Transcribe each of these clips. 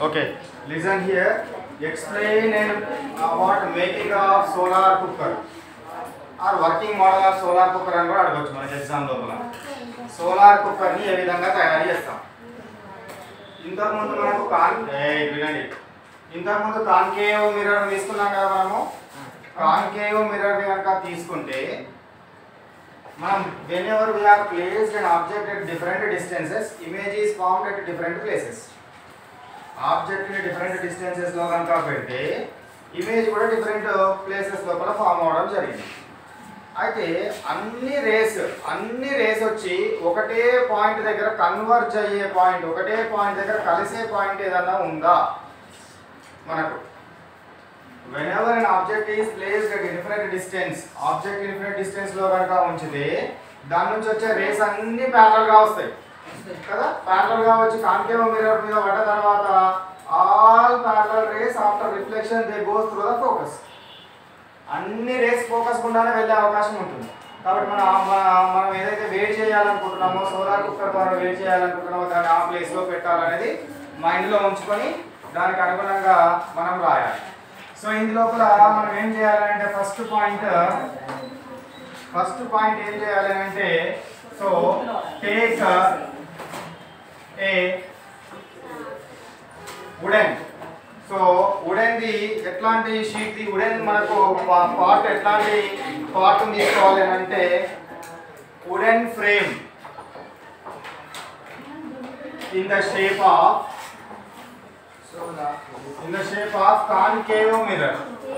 Okay, listen here. Explain and about making of solar cooker or working model of solar cooker అని కూడా అడగచ్చు మనకి exam లోపల solar కుక్కర్ని ఏ విధంగా తయారు చేస్తాం ఇంతకుముందు మనకు కాన్ ఏయ్ వినండి ఇంతకుముందు కాన్కేవ్ మిర్రర్ తీసుకున్నాం కదా మనము కాన్కేవ్ మిర్రర్ కనుక తీసుకుంటే మనం whenever we have placed an object at different distances image is formed at different places object ని డిఫరెంట్ డిస్టెన్సెస్ లో కనుక పెడితే ఇమేజ్ కూడా డిఫరెంట్ ప్లేసెస్ లోపల ఫామ్ అవడం జరిగింది అయితే అన్ని రేస్ అన్ని రేస్ వచ్చి ఒకటే పాయింట్ దగ్గర కన్వర్జ్ అయ్యే పాయింట్ ఒకటే పాయింట్ దగ్గర కలిసే పాయింట్ ఏదన్నా ఉందా మనకు whenever an object is placed at different distance object different distance లో కనుక ఉంచితే దాని నుంచి వచ్చే రేస్ అన్ని ప్యారల్ గా వస్తాయి కదా ప్యారల్ గా వచ్చి కాన్కేవ్ మిర్రర్ మీద పడ్డ తర్వాత all parallel rays after reflection they goes through the focus అన్ని రేస్ ఫోకస్ గుండానే వెళ్ళే అవకాశం ఉంటుంది కాబట్టి మనం మన- మనం ఏదైతే వేడి చేయాలనుకుంటున్నామో సోలార్ కుక్కర్ ద్వారా వేడి చేయాలనుకుంటున్నామో దాన్ని ఆ ప్లేస్ లో పెట్టాలనేది మైండ్ లో ఉంచుకొని దానికి అనుగుణంగా మనం రాయాలి సో ఇందులోపల మనం ఏం చేయాలంటే ఫస్ట్ పాయింట్ ఫస్ట్ పాయింట్ ఏం చేయాలి అంటే so take a wooden so wooden the ఎట్లాంటి షీట్ ది వుడెన్ మనకు పార్ట్ ఎట్లాంటి పార్ట్ తీసుకోవాలి అని అంటే wooden frame in the shape of in the shape of concave mirror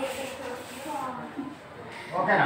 ఓకేనా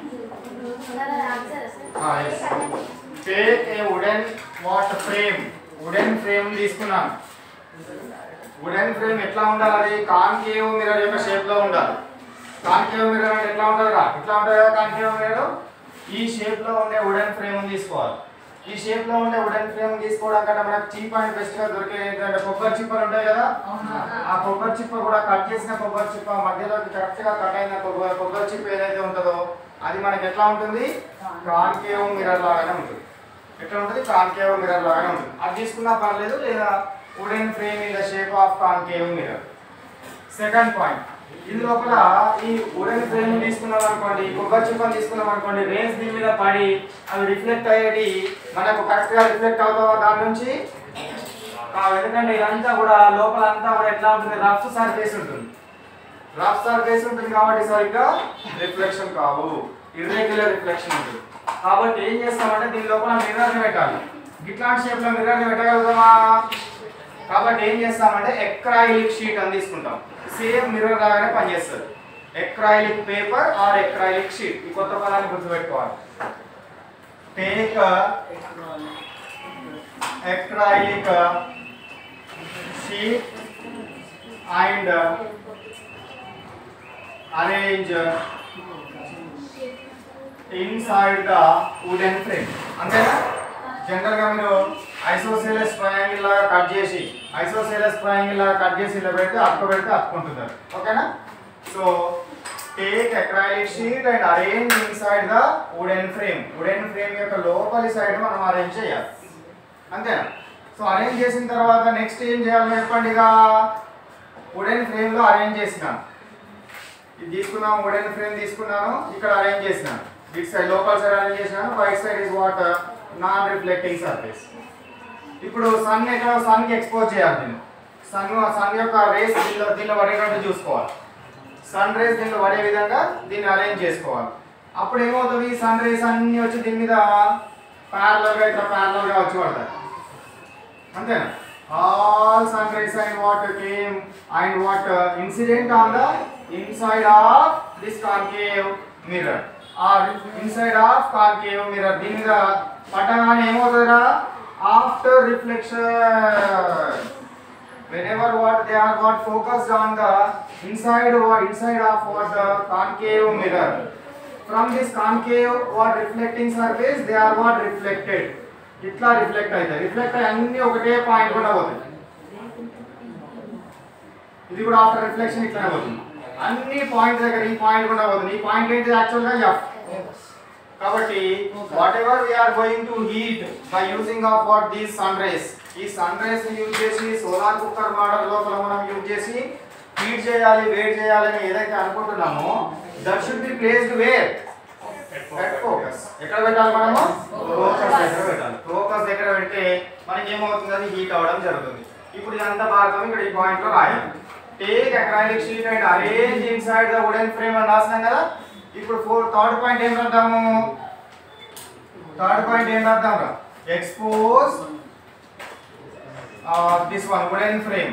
take a wooden what frame wooden frame తీసుకున్నాను wooden frame ఎట్లా ఉండాలి అది కాన్కేవ్ మిర్రర్ యొక్క షేప్ లో ఉండాలి కాన్కేవ్ మిర్రర్ అంటే ఎట్లా ఉంటుంది రా ఇట్లా ఉంటుంది కదా కాన్కేవ్ మిర్రర్ ఈ షేప్ లో ఉండే వుడెన్ ఫ్రేమ్ తీసుకోవాలి ఈ షేప్ లో ఉండే వుడెన్ ఫ్రేమ్ తీసుకోవడం కంటే మనకు చీప్ అండ్ బెస్ట్ గా దొరికేది ఏంటంటే కొబ్బరి చిప్పలు ఉంటాయి కదా ఆ కొబ్బరి చిప్ప కూడా కట్ చేసిన కొబ్బరి చిప్ప మధ్యలోకి కరెక్ట్ గా కట్ అయిన కొబ్బరి కొబ్బరి చిప్ప ఏదైతే ఉంటుందో అది మనకి ఎట్లా ఉంటుంది కాన్కేవ్ మిర్రర్ లాగానే ఉంటుంది ఎట్లా ఉంటుంది కాన్కేవ్ మిర్రర్ లాగానే ఉంటుంది అది తీసుకున్నా పర్లేదు లేదా wooden frame in the shape of concave mirror second point ఇది లోపల ఈ వుడెన్ ఫ్రేమ్ తీసుకున్నాం అనుకోండి ఈ కొబ్బరి చిప్పని తీసుకున్నాం అనుకోండి రేస్ దీని మీద పడి అవి రిఫ్లెక్ట్ అయ్యేది మనకు కరెక్ట్ గా రిఫ్లెక్ట్ అవుతావా దాని నుంచి కావు ఎందుకంటే ఇదంతా కూడా లోపల అంతా కూడా ఎట్లా ఉంటుంది రఫ్ సర్ఫేస్ ఉంటుంది రఫ్ సర్ఫేస్ ఉంటుంది కాబట్టి సరిగ్గా రిఫ్లెక్షన్ కావు ఇర్రెగ్యులర్ రిఫ్లెక్షన్ ఉంటుంది కాబట్టి ఏం చేస్తామంటే దీని లోపల మిర్రర్ ని పెట్టాలి ఇట్లాంటి షేప్ లో మిర్రర్ ని పెట్టగలుగుతామా కాబట్టి ఏం చేస్తామంటే ఎక్రాయిలిక్ షీట్ అని తీసుకుంటాం సేమ్ మిర్రర్ లాగానే పనిచేస్తుంది acrylic paper or acrylic sheet ఈ కొత్త పదాన్ని గుర్తుపెట్టుకోవాలి take acrylic sheet and arrange inside the wooden frame అంతేనా జనరల్ గా మీరు ఐసోసేలస్ ట్రయాంగిల్ లాగా కట్ చేసి ఐసోసేలస్ ట్రయాంగిల్ లాగా కట్ చేసి ఇలా పెడితే అతుకు పెడితే అతుకుంటున్నారు ఓకేనా so take acrylic sheet and arrange inside the wooden frame wooden frame యొక్క లోపలి సైడ్ మనం అరేంజ్ చేయాలి అంతేనా సో అరేంజ్ చేసిన తర్వాత నెక్స్ట్ ఏం చేయాలి చెప్పండి ఇక వుడెన్ ఫ్రేమ్ లో అరేంజ్ చేసినాను ఇది తీసుకున్నాము వుడెన్ ఫ్రేమ్ తీసుకున్నాను ఇక్కడ అరేంజ్ చేసినాను it side local side arrange చేసినాను right side is what non reflecting surface ఇప్పుడు సన్ ఎక్కడ సన్ కి ఎక్స్పోజ్ చేయాలి నేను సన్ సన్ యొక్క రేస్ దీనిలో దీనిలో పడేటట్టు చూసుకోవాలి సన్ రేస్ దీనిలో పడే విధంగా దీన్ని అరేంజ్ చేసుకోవాలి అప్పుడు ఏమవుతుంది సన్ రేస్ అన్ని వచ్చి దీని మీద parallel గా ఇట్లా parallel గా వచ్చి పడతాయి అంతేనా all sun rays and what came and what incident on the inside of this concave mirror or inside of concave mirror దీని మీద పట్టగానే ఏమవుతుందిరా after reflection whenever what they are got focused on the inside or inside of what the concave mirror from this concave what reflecting surface they are what reflected ఇట్లా reflect అవుతాయి reflect అయ్యి అన్ని ఒకటే point కూడా పోతాయి ఇది కూడా after reflection ఇట్లానే పోతుంది అన్ని పాయింట్ దగ్గర ఈ పాయింట్ కూడా పోతుంది ఈ పాయింట్ ఏంటి యాక్చువల్గా ఎఫ్ కాబట్టి whatever we are going to heat by using of what these sun rays ఈ సన్ రేస్ ని యూజ్ చేసి సోలార్ కుక్కర్ మోడల్ లోపల మనం యూజ్ చేసి హీట్ చేయాలి వేడి చేయాలని ఏదైతే అనుకుంటున్నామో that should be placed where at focus ఎక్కడ పెట్టాలి మనము ఫోకస్ దగ్గర పెట్టాలి ఫోకస్ దగ్గర పెడితే మనకి ఏమవుతుంది అది హీట్ అవ్వడం జరుగుతుంది ఇప్పుడు ఇదంతా భాగం ఇక్కడ ఈ పాయింట్ లో రాయాలి take acrylic sheet and arrange inside the wooden frame అని రాసినాం కదా ఇప్పుడు ఫోర్ థర్డ్ పాయింట్ ఏం రాద్దాము థర్డ్ పాయింట్ ఏం రాద్దాం రా expose this one wooden frame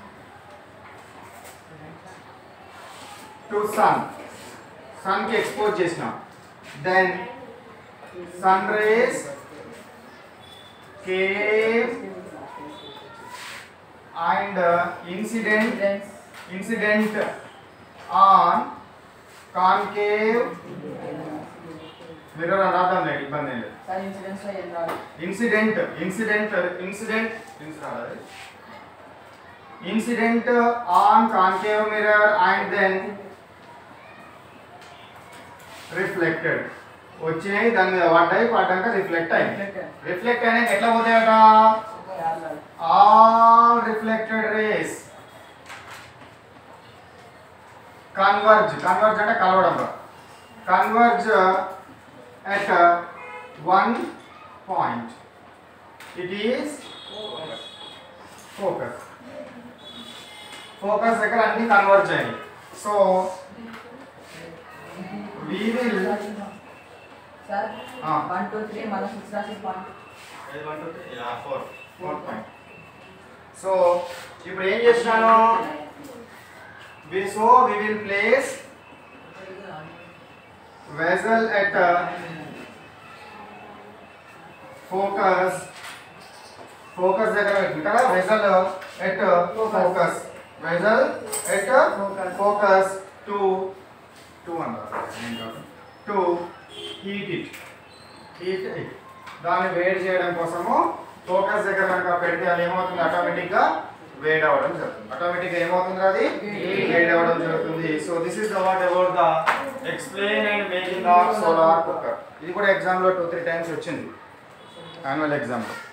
to sun sun కి ఎక్స్పోజ్ చేసినాం then sun rays came and uh, incident incident on concave mirror అని రాద్దాం లేదు ఇబ్బంది ఏం లేదు సార్ ఇన్సిడెంట్స్ లో ఏం రాదు incident incident incident incident on concave mirror and then reflected వచ్చినాయి దాని మీద పడ్డాయి పడ్డాక రిఫ్లెక్ట్ అయింది రిఫ్లెక్ట్ అయినాక ఎట్లా పోతాయట all reflected rays converge converge అంటే కలవడం converge at uh, one point. It is focus. Focus దగ్గర అన్ని కన్వర్జ్ అయ్యాయి సో we will సార్ ఆ. వన్ టూ త్రీ మళ్ళీ సిక్స్ రాసి పాయింట్ సో ఇప్పుడు ఏం చేసినాను so we will place vessel at focus focus దగ్గర పెట్టింది కదా vessel at focus vessel at focus to to అన్నారు to heat it heat it దాన్ని వేడి చేయడం కోసము ఫోకస్ దగ్గర కనుక పెడితే అది ఏమవుతుంది ఆటోమేటిక్ గా వేడి అవ్వడం జరుగుతుంది ఆటోమేటిక్ గా ఏమవుతుంది అది వేడి అవ్వడం జరుగుతుంది so this is what about the explain and making of solar cooker ఇది కూడా ఎగ్జామ్ లో టూ త్రీ టైమ్స్ వచ్చింది యాన్యువల్ ఎగ్జామ్ లో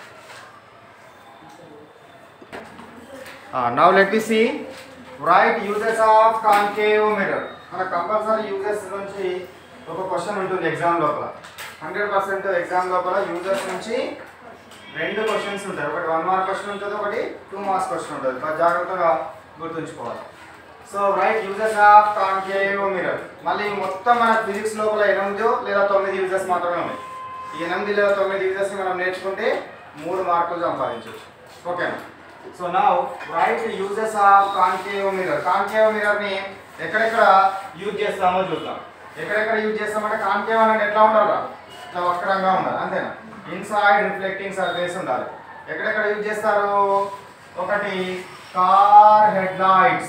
now let me see write uses of concave mirror మన కంపల్సరీ యూజెస్ నుంచి ఒక క్వశ్చన్ ఉంటుంది ఎగ్జామ్ లోపల హండ్రెడ్ పర్సెంట్ ఎగ్జామ్ లోపల యూజర్స్ నుంచి రెండు క్వశ్చన్స్ ఉంటాయి ఒకటి వన్ మార్క్ క్వశ్చన్ ఉంటుంది ఒకటి టూ మార్క్స్ క్వశ్చన్ ఉంటుంది బాగా జాగ్రత్తగా గుర్తుంచుకోవాలి so write uses of concave mirror మళ్ళీ మొత్తం మన ఫిజిక్స్ లోపల ఎనిమిది లేదా తొమ్మిది యూజెస్ మాత్రమే ఉన్నాయి ఈ ఎనిమిది లేదా తొమ్మిది యూజెస్ మనం నేర్చుకుంటే మూడు మార్కులు సంపాదించవచ్చు ఓకేనా సో నా write uses of concave mirror concave mirror ని ఎక్కడెక్కడ యూజ్ చేస్తామో చూద్దాం ఎక్కడెక్కడ యూజ్ చేస్తామంటే కాన్కేవ్ అనేది ఎట్లా ఉండాలి ఇట్లా వక్రంగా ఉండాలి అంతేనా ఇన్సైడ్ రిఫ్లెక్టింగ్ సర్ఫేస్ ఉండాలి ఎక్కడెక్కడ యూజ్ చేస్తారు ఒకటి car headlights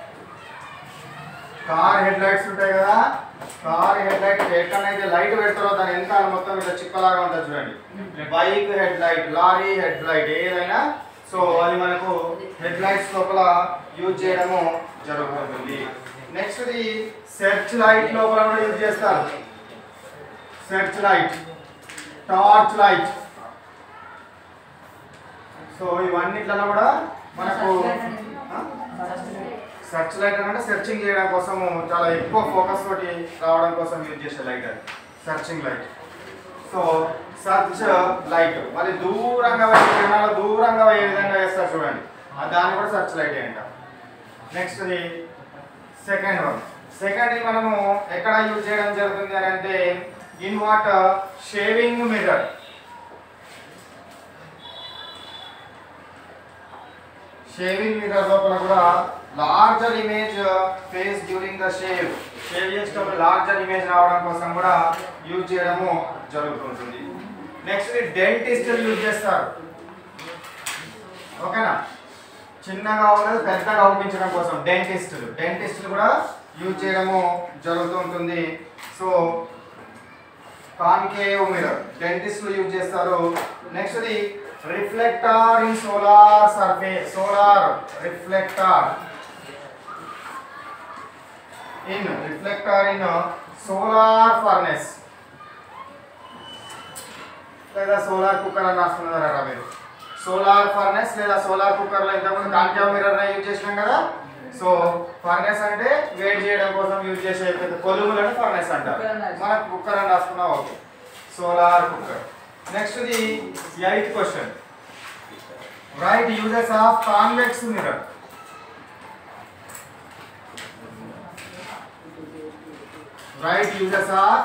car headlights ఉంటాయి కదా కార్ హెడ్ లైట్ ఎక్కడైతే లైట్ పెడతారో దాని వెనకాల మొత్తం ఇట్లా చిప్పలాగా ఉంటుంది చూడండి bike headlight lorry headlight ఏదైనా సో అది మనకు హెడ్ లైట్స్ లోపల యూజ్ చేయడము జరుగుతుంది నెక్స్ట్ ది సెర్చ్ లైట్ లోపల కూడా యూజ్ చేస్తారు searchlight torch light so ఇవన్నిట్లలో కూడా మనకు ఆ? సెర్చ్ లైట్ అంటే సెర్చింగ్ చేయడం కోసం చాలా ఎక్కువ ఫోకస్ తోటి రావడం కోసం యూజ్ చేసే లైట్ అది searching light so search light మళ్ళీ దూరంగా పోయే కిరణాలు దూరంగా ఏ విధంగా వేస్తారు చూడండి ఆ దాన్ని కూడా సెర్చ్ లైట్ అంట నెక్స్ట్ సెకండ్ వన్ సెకండ్ మనము ఎక్కడ యూజ్ చేయడం జరుగుతుంది అని అంటే in what shaving mirror shaving mirror లోపల కూడా larger image face during the shave shave చేసేటప్పుడు లార్జర్ ఇమేజ్ రావడం కోసం కూడా యూజ్ చేయడము జరుగుతుంటుంది నెక్స్ట్ డెంటిస్ట్ యూజ్ చేస్తారు ఓకేనా చిన్నగా ఉన్నది పెద్దగా అవుపించడం కోసం డెంటిస్టులు డెంటిస్టులు కూడా యూజ్ చేయడము జరుగుతూ ఉంటుంది సో కాన్కేవ్ మిర్రర్ డెంటిస్టులు యూజ్ చేస్తారు next the reflector in solar surface solar reflector in reflector in solar furnace లేదా సోలార్ కుక్కర్ అని రాసుకున్నారా మీరు సోలార్ ఫర్నెస్ లేదా సోలార్ కుక్కర్లో ఇంతకుముందు కాన్కేవ్ మిర్రర్ యూజ్ చేసినాం కదా సో ఫర్నెస్ అంటే వేడి చేయడం కోసం యూజ్ చేసే పెద్ద కొలుములను ఫర్నెస్ అంటారు మనం కుక్కర్ అని రాసుకున్నాం okay solar cooker next the eighth question right uses of convex mirror right uses of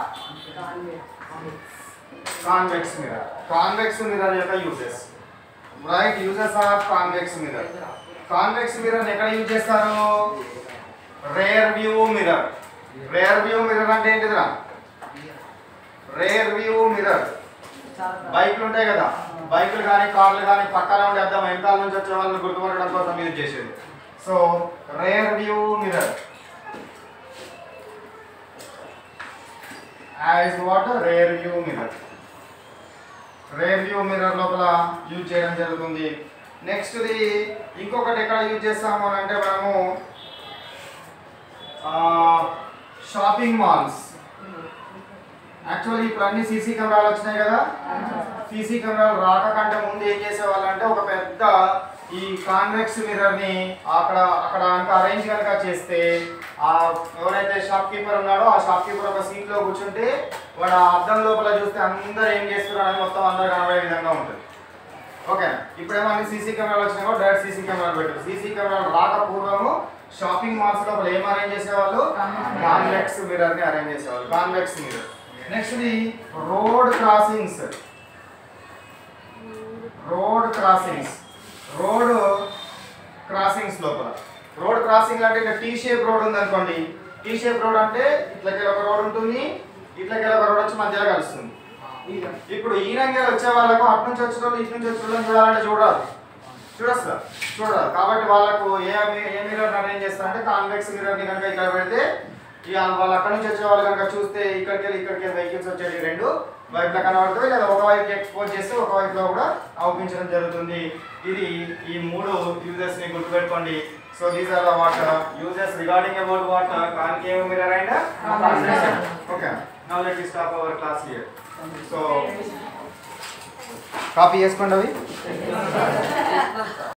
convex mirror convex mirror యొక్క uses right uses of convex mirror convex mirror ఎక్కడ యూజ్ చేస్తారు rear view mirror rear view mirror అంటే ఏంటిదిరా rare view mirror బైక్లు ఉంటాయి కదా బైకులు కానీ కార్లు కానీ పక్కన ఉండే అద్దం వెనకాల నుంచి వచ్చే వాళ్ళని గుర్తుపట్టడం కోసం యూజ్ చేసేది so rear view mirror as what rear view mirror rear view mirror లోపల యూజ్ చేయడం జరుగుతుంది నెక్స్ట్ది ఇంకొకటి ఎక్కడ యూజ్ చేస్తాము అని అంటే మనము షాపింగ్ మాల్స్ యాక్చువల్లీ ఇప్పుడు అన్ని సీసీ కెమెరాలు వచ్చినాయి కదా సీసీ కెమెరాలు రాక కంటే ముందు ఏం చేసేవాళ్ళు అంటే ఒక పెద్ద ఈ కాన్వెక్స్ మిర్రర్ ని అక్కడ అక్కడ కనుక అరేంజ్ కనుక చేస్తే ఆ ఎవరైతే షాప్ కీపర్ ఉన్నాడో ఆ షాప్ కీపర్ ఒక సీట్ లో కూర్చుంటే వాడు ఆ అద్దం లోపల చూస్తే అందరూ ఏం చేస్తున్నారు అని మొత్తం అందరు కనబడే విధంగా ఉంటుంది ఓకే ఇప్పుడేమో అన్ని సీసీ కెమెరాలు వచ్చినాయి కూడా డైరెక్ట్ సీసీ కెమెరాలు పెట్టారు సీసీ కెమెరాలు రాక పూర్వము షాపింగ్ మాల్స్ లోపల ఏం అరేంజ్ చేసేవాళ్ళు కాన్వెక్స్ మిర్రర్ ని అరేంజ్ చేసేవాళ్ళు convex mirror next the road crossings road crossings road crossings లోపల రోడ్ క్రాసింగ్ అంటే ఇట్లా టీ షేప్ రోడ్ ఉంది అనుకోండి టీ షేప్ రోడ్ అంటే ఇట్లకి ఒక రోడ్ ఉంటుంది ఇట్లకి ఒక రోడ్ వచ్చి మధ్యలో కలుస్తుంది ఇప్పుడు ఈనంగా వచ్చే వాళ్ళకు అటు నుంచి వచ్చిన వాళ్ళు ఇటు నుంచి వచ్చిన వాళ్ళని చూడాలంటే చూడాలి చూడొస్తా చూడాలి కాబట్టి వాళ్ళకు ఏ ఏ మిర్రర్ అరేంజ్ చేస్తారంటే కాన్వెక్స్ మిర్రర్ ని కనుక ఇక్కడ పెడితే ఇక వాళ్ళు అక్కడ నుంచి వచ్చే వాళ్ళు కనుక చూస్తే ఇక్కడికి వెళ్ళి ఇక్కడికి వెళ్ళి వెహికల్స్ వచ్చేది రెండు వైపులో కనబడుతుంది లేదా ఒక వైపు ఎక్స్పోజ్ చేస్తే ఒక వైపులో కూడా అవుపించడం జరుగుతుంది ఇది ఈ మూడు యూజెస్ ని గుర్తుపెట్టుకోండి so these are the what uses regarding about what concave mirror and okay now let stop our class here so copy చేసుకోండి అవి